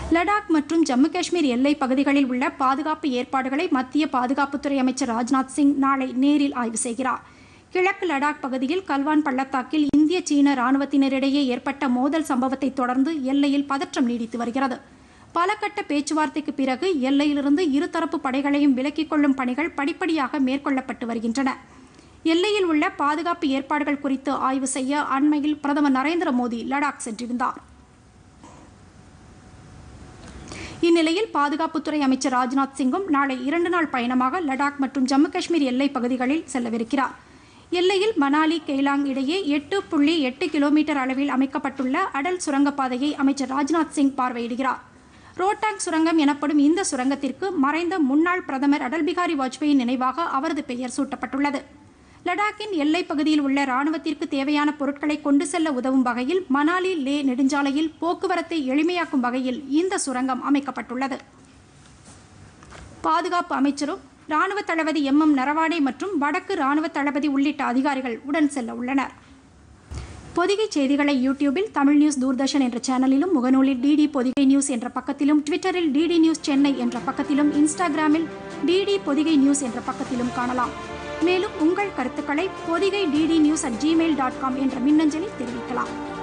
லடாக் மற்றும் ஜம்மு காஷ்மீர் எல்லை பகுதிகளில் உள்ள பாதுகாப்பு ஏற்பாடுகளை மத்திய பாதுகாப்புத்துறை அமைச்சர் ராஜ்நாத் சிங் நாளை நேரில் ஆய்வு செய்கிறார் கிழக்கு லடாக் பகுதியில் கல்வான் பள்ளத்தாக்கில் இந்திய சீன ராணுவத்தினரிடையே ஏற்பட்ட மோதல் சம்பவத்தை தொடர்ந்து எல்லையில் பதற்றம் நீடித்து வருகிறது பல கட்ட பேச்சுவார்த்தைக்கு பிறகு எல்லையிலிருந்து இருதரப்பு படைகளையும் விலக்கிக் கொள்ளும் பணிகள் படிப்படியாக மேற்கொள்ளப்பட்டு வருகின்றன எல்லையில் உள்ள பாதுகாப்பு ஏற்பாடுகள் குறித்து ஆய்வு செய்ய அண்மையில் பிரதமர் நரேந்திர மோடி லடாக் சென்றிருந்தார் இந்நிலையில் பாதுகாப்புத்துறை அமைச்சர் ராஜ்நாத் சிங்கும் நாளை இரண்டு நாள் பயணமாக லடாக் மற்றும் ஜம்மு காஷ்மீர் எல்லை பகுதிகளில் செல்லவிருக்கிறார் எல்லையில் மனாலி கெய்லாங் இடையே எட்டு புள்ளி எட்டு கிலோமீட்டர் அளவில் அமைக்கப்பட்டுள்ள அடல் சுரங்கப்பாதையை அமைச்சர் ராஜ்நாத் சிங் பார்வையிடுகிறார் ரோட்டாங் சுரங்கம் எனப்படும் இந்த சுரங்கத்திற்கு மறைந்த முன்னாள் பிரதமர் அடல் பிகாரி வாஜ்பேயின் நினைவாக அவரது பெயர் சூட்டப்பட்டுள்ளது லடாக்கின் எல்லைப் பகுதியில் உள்ள ராணுவத்திற்கு தேவையான பொருட்களை கொண்டு செல்ல உதவும் வகையில் மனாலி லே நெடுஞ்சாலையில் போக்குவரத்தை எளிமையாக்கும் வகையில் இந்த சுரங்கம் அமைக்கப்பட்டுள்ளது பாதுகாப்பு அமைச்சரும் ராணுவ தளபதி எம் எம் நரவாடே மற்றும் வடக்கு ராணுவ தளபதி உள்ளிட்ட அதிகாரிகள் உடன் செல்ல உள்ளனர் பொதிகை செய்திகளை யூடியூபில் தமிழ் நியூஸ் தூர்தர்ஷன் என்ற சேனலிலும் முகநூலில் டிடி பொதிகை நியூஸ் என்ற பக்கத்திலும் ட்விட்டரில் டிடி நியூஸ் சென்னை என்ற பக்கத்திலும் இன்ஸ்டாகிராமில் டிடி பொதிகை நியூஸ் என்ற பக்கத்திலும் காணலாம் மேலும் உங்கள் கருத்துக்களை Podhigai DD news at Gmail dot com என்ற மின்னஞ்சலில் தெரிவிக்கலாம்